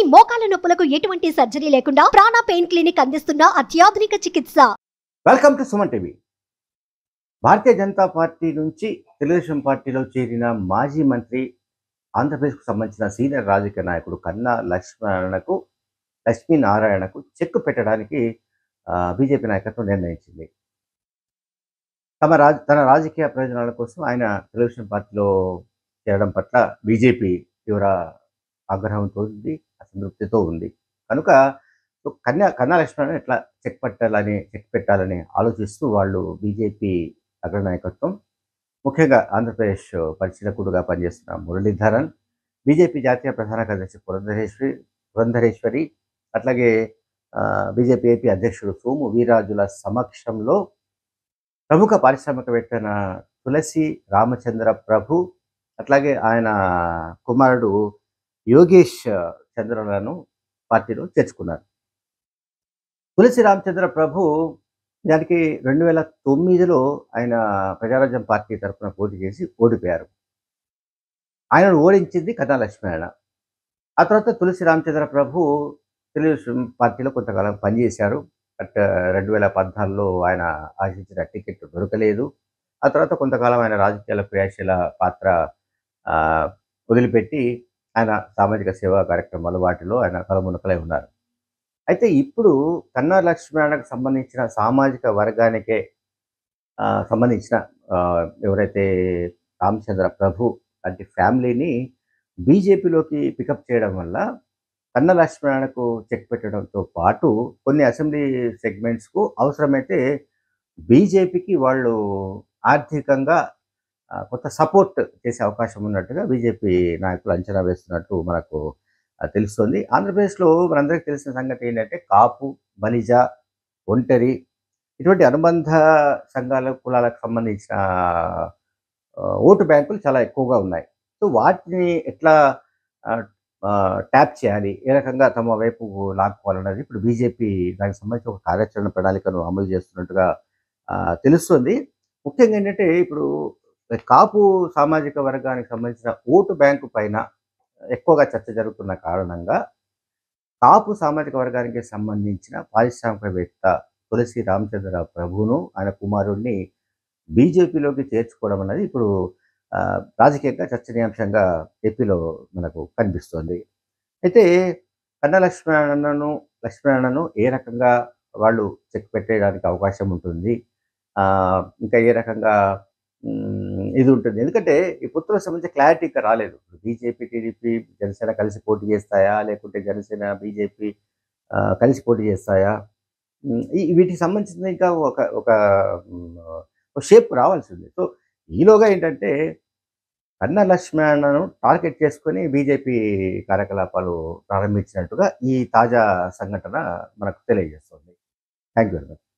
మోకాల నొప్పులకు ఎటువంటి సర్జరీ లేకుండా ప్రాణ పెయిన్ క్లినిక్ అందిస్తున్న అత్యాధునిక చికిత్స welcome to Suman TV Bharatiya Janata party నుంచి తెలుగుదేశం పార్టీలో చేరిన మాజీ మంత్రి ఆంధ్రప్రదేశ్కు సంబంధించిన సీనియర్ రాజకీయ నాయకుడు కన్నా లక్ష్మణకు లక్ష్మీనారాయణకు చెక్ పెట్టడానికి బీజేపీ నాయకత్వం నిర్ణయించింది తమ రాజ తన రాజకీయ ప్రయోజనాల కోసం ఆయన తెలుగుదేశం పార్టీలో చేరడం పట్ల బీజేపీ తీవ్ర ఆగ్రహంతో ఉంది అసంతృప్తితో ఉంది కనుక సో కన్యా కన్నా లక్ష్మణ్ ఎట్లా చెక్ పెట్టాలని చెక్ పెట్టాలని ఆలోచిస్తూ వాళ్ళు బీజేపీ అగ్రనాయకత్వం ముఖ్యంగా ఆంధ్రప్రదేశ్ పరిశీలకుడుగా పనిచేస్తున్న మురళీధరన్ బీజేపీ జాతీయ ప్రధాన కార్యదర్శి పురంధరేశ్వరి పురంధరేశ్వరి అట్లాగే ఆ, బీజేపీ ఏపీ అధ్యక్షుడు సోము వీరాజుల సమక్షంలో ప్రముఖ పారిశ్రామికవేత్తన తులసి రామచంద్ర ప్రభు అట్లాగే ఆయన కుమారుడు యోగేష్ చంద్రలను పార్టీలో చేర్చుకున్నారు తులసి రామచంద్ర ప్రభు దానికి రెండు వేల తొమ్మిదిలో ఆయన ప్రజారాజ్యం పార్టీ తరఫున పోటీ చేసి ఓడిపోయారు ఆయనను ఓడించింది కథా లక్ష్మీనారాయణ ఆ తర్వాత తులసి రామచంద్ర ప్రభు తెలుగుదేశం పార్టీలో కొంతకాలం పనిచేశారు బట్ రెండు వేల పద్నాలుగులో ఆయన ఆశించిన టికెట్ దొరకలేదు ఆ తర్వాత కొంతకాలం ఆయన రాజకీయాల క్రియాశీల పాత్ర ఆ, వదిలిపెట్టి ఆయన సామాజిక సేవా కార్యక్రమాలు వాటిలో ఆయన కలమునకలై ఉన్నారు అయితే ఇప్పుడు కన్నా లక్ష్మణకు సంబంధించిన సామాజిక వర్గానికే ఆ, సంబంధించిన ఆ, ఎవరైతే రామచంద్ర ప్రభు లాంటి ఫ్యామిలీని బీజేపీలోకి పికప్ చేయడం వల్ల కన్న లక్ష్మణకు చెక్ పెట్టడంతో పాటు కొన్ని అసెంబ్లీ సెగ్మెంట్స్కు అవసరమైతే బీజేపీకి వాళ్ళు ఆర్థికంగా ఆ, కొంత సపోర్ట్ చేసే అవకాశం ఉన్నట్టుగా బీజేపీ నాయకులు అంచనా వేస్తున్నట్టు మనకు ఆ, తెలుస్తోంది ఆంధ్రప్రదేశ్లో మనందరికీ తెలిసిన సంగతి ఏంటంటే కాపు బలిజ ఒంటరి ఇటువంటి అనుబంధ సంఘాల కులాలకు సంబంధించిన ఆ, ఓటు బ్యాంకులు చాలా ఎక్కువగా ఉన్నాయి సో వాటిని ఎట్లా ఆ, ఆ, ట్యాప్ చేయాలి ఏ రకంగా తమ వైపు లాక్కోవాలన్నది ఇప్పుడు బీజేపీ దానికి సంబంధించి ఒక కార్యాచరణ ప్రణాళికను అమలు చేస్తున్నట్టుగా ఆ, తెలుస్తుంది ముఖ్యంగా ఏంటంటే ఇప్పుడు కాపు సామాజిక వర్గానికి సంబంధించిన ఓటు బ్యాంకు పైన ఎక్కువగా చర్చ జరుగుతున్న కారణంగా కాపు సామాజిక వర్గానికి సంబంధించిన పారిశ్రామికవేత్త తులసి రామచంద్ర ప్రభును ఆయన కుమారుడిని బీజేపీలోకి చేర్చుకోవడం అనేది ఇప్పుడు ఆ, రాజకీయంగా చర్చనీయాంశంగా ఏపీలో మనకు కనిపిస్తోంది అయితే కన్న లక్ష్మణను లక్ష్మణను ఏ రకంగా వాళ్ళు చెక్ పెట్టేయడానికి అవకాశం ఉంటుంది ఆ, ఇంకా ఏ రకంగా మ్, ఇది ఉంటుంది ఎందుకంటే ఈ పుత్రులకు సంబంధించి క్లారిటీ ఇంకా రాలేదు బీజేపీ టీడీపీ జనసేన కలిసి పోటీ చేస్తాయా లేకుంటే జనసేన బీజేపీ కలిసి పోటీ చేస్తాయా మ్, ఈ వీటికి సంబంధించిన ఇంకా ఒక ఒక మ్, ఒక షేప్ రావాల్సి ఉంది సో ఈలోగా ఏంటంటే కన్న లక్ష్మణను టార్గెట్ చేసుకొని బీజేపీ కార్యకలాపాలు ప్రారంభించినట్టుగా ఈ తాజా సంఘటన మనకు తెలియజేస్తుంది థ్యాంక్ యూ వెరీ మచ్